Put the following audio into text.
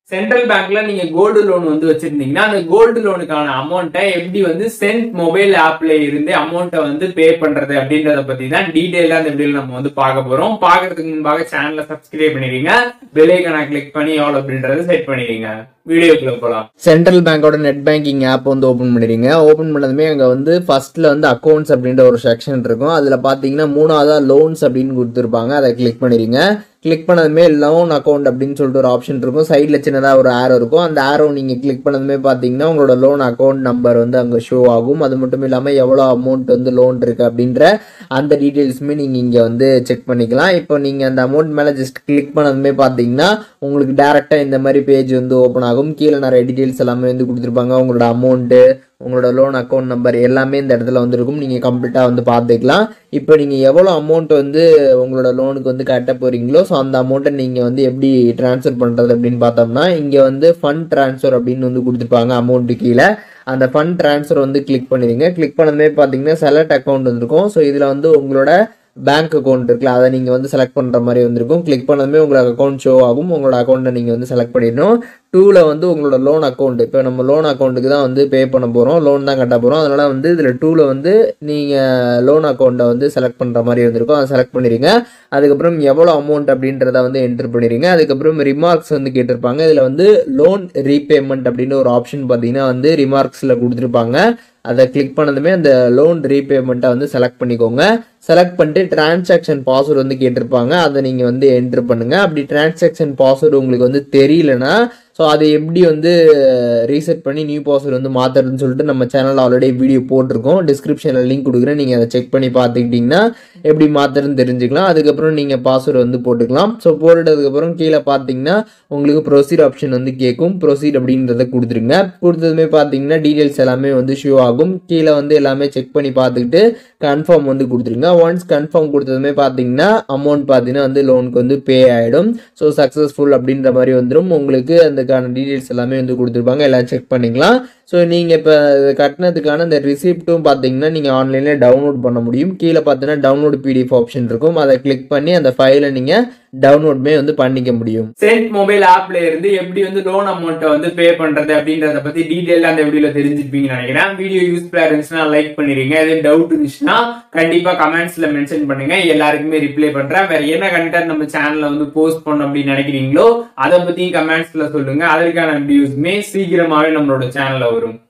central பேங்க்ல நீங்க gold loan வந்து வச்சிருந்தீங்கன்னா அந்த கோல்டு லோனுக்கான அமௌண்ட்டை எப்படி வந்து சென்ட் மொபைல் ஆப்ல இருந்து அமௌண்ட்டை வந்து பே பண்றது அப்படின்றத பத்தி தான் டீடைலா இந்த வீடியோல நம்ம வந்து பார்க்க போறோம் பாக்குறதுக்கு முன்பாக சேனலை சப்ஸ்கிரைப் பண்ணிடுங்க பெல்லைக்கனை கிளிக் பண்ணி எவ்வளவு அப்படின்றத செட் பண்ணிடுங்க வீடியோக்குள்ள போலாம் சென்ட்ரல் பேங்கோட நெட் பேங்கிங் ஆப் வந்து ஓப்பன் பண்ணிடுங்க ஓப்பன் பண்ணதுமே அங்கே வந்து ஃபர்ஸ்ட்ல வந்து அக்கௌண்ட்ஸ் அப்படின்ற ஒரு செக்ஷன் இருக்கும் அதில் பார்த்தீங்கன்னா மூணாவதா லோன்ஸ் அப்படின்னு கொடுத்துருப்பாங்க அதை கிளிக் பண்ணிடுங்க கிளிக் பண்ணதுமே லோன் அக்கௌண்ட் அப்படின்னு சொல்லிட்டு ஒரு ஆப்ஷன் இருக்கும் சைடில் சின்னதாக ஒரு ஆரோ இருக்கும் அந்த ஆரோ நீங்கள் கிளிக் பண்ணதுமே பார்த்தீங்கன்னா உங்களோட லோன் அக்கௌண்ட் நம்பர் வந்து அங்கே ஷோ ஆகும் அது மட்டும் இல்லாமல் எவ்வளோ அமௌண்ட் வந்து லோன் இருக்குது அப்படின்ற அந்த டீட்டெயில்ஸுமே நீங்கள் இங்கே வந்து செக் பண்ணிக்கலாம் இப்போ நீங்கள் அந்த அமௌண்ட் மேலே ஜஸ்ட் கிளிக் பண்ணதுமே பார்த்தீங்கன்னா உங்களுக்கு டேரெக்டாக இந்த மாதிரி பேஜ் வந்து ஓப்பன் ஆகும் கீழே நிறைய டீட்டெயில்ஸ் எல்லாமே வந்து கொடுத்துருப்பாங்க உங்களோட அமௌண்ட்டு உங்களோட லோன் அக்கௌண்ட் நம்பர் எல்லாமே இந்த இடத்துல வந்துருக்கும் நீங்கள் கம்ப்ளீட்டாக வந்து பார்த்துக்கலாம் இப்போ நீங்கள் எவ்வளோ அமௌண்ட் வந்து உங்களோட லோனுக்கு வந்து கட்ட போகிறீங்களோ ஸோ அந்த அமௌண்ட்டை நீங்கள் வந்து எப்படி ட்ரான்ஸ்ஃபர் பண்ணுறது அப்படின்னு பார்த்தோம்னா இங்கே வந்து ஃபண்ட் ட்ரான்ஸ்ஃபர் அப்படின்னு வந்து கொடுத்துருப்பாங்க அமௌண்ட்டு கீழே அந்த ஃபண்ட் ட்ரான்ஸ்ஃபர் வந்து கிளிக் பண்ணிடுங்க கிளிக் பண்ணதுமே பார்த்தீங்கன்னா செலக்ட் அக்கௌண்ட் வந்திருக்கும் ஸோ இதில் வந்து உங்களோட பேங்க் அக்கௌண்ட் இருக்குல்ல அதை நீங்கள் வந்து செலக்ட் பண்ணுற மாதிரி வந்திருக்கும் கிளிக் பண்ணதுமே உங்களுக்கு அக்கௌண்ட் ஷோ ஆகும் உங்களோட அக்கௌண்ட்டை நீங்கள் வந்து செலக்ட் பண்ணிடணும் டூவில் வந்து உங்களோட லோன் அக்கௌண்ட் இப்போ நம்ம லோன் அக்கௌண்ட்டுக்கு தான் வந்து பே பண்ண போகிறோம் லோன் தான் கட்ட போகிறோம் அதனால் வந்து இதில் டூவில் வந்து நீங்கள் லோன் அக்கௌண்ட்டை வந்து செலக்ட் பண்ணுற மாதிரி வந்திருக்கும் அதை செலக்ட் பண்ணிடுங்க அதுக்கப்புறம் எவ்வளோ அமௌண்ட் அப்படின்றத வந்து என்ட்ரு பண்ணிடுங்க அதுக்கப்புறம் ரிமார்க்ஸ் வந்து கேட்டிருப்பாங்க இதில் வந்து லோன் ரீபேமெண்ட் அப்படின்னு ஒரு ஆப்ஷன் பார்த்தீங்கன்னா வந்து ரிமார்க்ஸில் கொடுத்துருப்பாங்க அதை கிளிக் பண்ணதுமே அந்த லோன் ரீபேமெண்ட்டை வந்து செலக்ட் பண்ணிக்கோங்க செலக்ட் பண்ணிட்டு டிரான்சாக்ஷன் பாஸ்வேர்டு வந்து கேட்டிருப்பாங்க அதை நீங்கள் வந்து என்ட்ரு பண்ணுங்கள் அப்படி டிரான்சாக்ஷன் பாஸ்வேர்டு உங்களுக்கு வந்து தெரியலனா ஸோ அதை எப்படி வந்து ரீசெட் பண்ணி நியூ பாஸ்வேர்டு வந்து மாற்றுறதுன்னு சொல்லிட்டு நம்ம சேனலில் ஆல்ரெடி வீடியோ போட்டிருக்கோம் டிஸ்கிரிப்ஷனில் லிங்க் கொடுக்குறேன் நீங்கள் அதை செக் பண்ணி பார்த்துக்கிட்டிங்கன்னா எப்படி மாற்றுறதுன்னு தெரிஞ்சுக்கலாம் அதுக்கப்புறம் நீங்கள் பாஸ்வேர்டு வந்து போட்டுக்கலாம் ஸோ போட்டுட்டதுக்கப்புறம் கீழே பார்த்தீங்கன்னா உங்களுக்கு ப்ரொசீட் ஆப்ஷன் வந்து கேட்கும் ப்ரொசீட் அப்படின்றத கொடுத்துருங்க கொடுத்ததுமே பார்த்தீங்கன்னா டீட்டெயில்ஸ் எல்லாமே வந்து ஷோ ஆகும் கீழே வந்து எல்லாமே செக் பண்ணி பார்த்துக்கிட்டு கன்ஃபார்ம் வந்து கொடுத்துருங்க ஒன்ஸ் கன்ஃபார்ம் கொடுத்ததுமே பார்த்தீங்கன்னா அமௌண்ட் பார்த்தீங்கன்னா வந்து லோனுக்கு வந்து பே ஆகிடும் ஸோ சக்ஸஸ்ஃபுல் அப்படின்ற மாதிரி வந்துடும் உங்களுக்கு அதுக்கான டீட்டெயில்ஸ் எல்லாமே வந்து கொடுத்துருப்பாங்க எல்லாம் செக் பண்ணிக்கலாம் ஸோ நீங்கள் இப்போ கட்டினதுக்கான இந்த ரிசிப்ட்டும் பார்த்தீங்கன்னா நீங்கள் ஆன்லைனில் டவுன்லோட் பண்ண முடியும் கீழே பார்த்தீங்கன்னா டவுன்லோட் பிடிஎஃப் ஆப்ஷன் இருக்கும் அதை கிளிக் பண்ணி அந்த ஃபைலை நீங்கள் டவுன்லோட்மே வந்து பண்ணிக்க முடியும் சென்ட் மொபைல் ஆப்ல இருந்து எப்படி வந்து லோன் அமௌண்ட்டை வந்து பே பண்றது அப்படின்றத பத்தி டீடைலா அந்த வீடியோல தெரிஞ்சிருப்பீங்கன்னு நினைக்கிறேன் வீடியோ யூஸ்ஃபுல்லா இருந்துச்சுன்னா லைக் பண்ணிருங்க எதுவும் டவுட் இருந்துச்சுன்னா கண்டிப்பா கமெண்ட்ஸ்ல மென்ஷன் பண்ணுங்க எல்லாருக்குமே ரிப்ளை பண்றேன் வேற என்ன கண்டென்ட் நம்ம சேனல்ல வந்து போஸ்ட் பண்ணணும் அப்படின்னு நினைக்கிறீங்களோ அதை பத்தியும் கமெண்ட்ஸ்ல சொல்லுங்க அதற்கான வீடியோஸ்மே சீக்கிரமாவே நம்மளோட சேனல்ல வரும்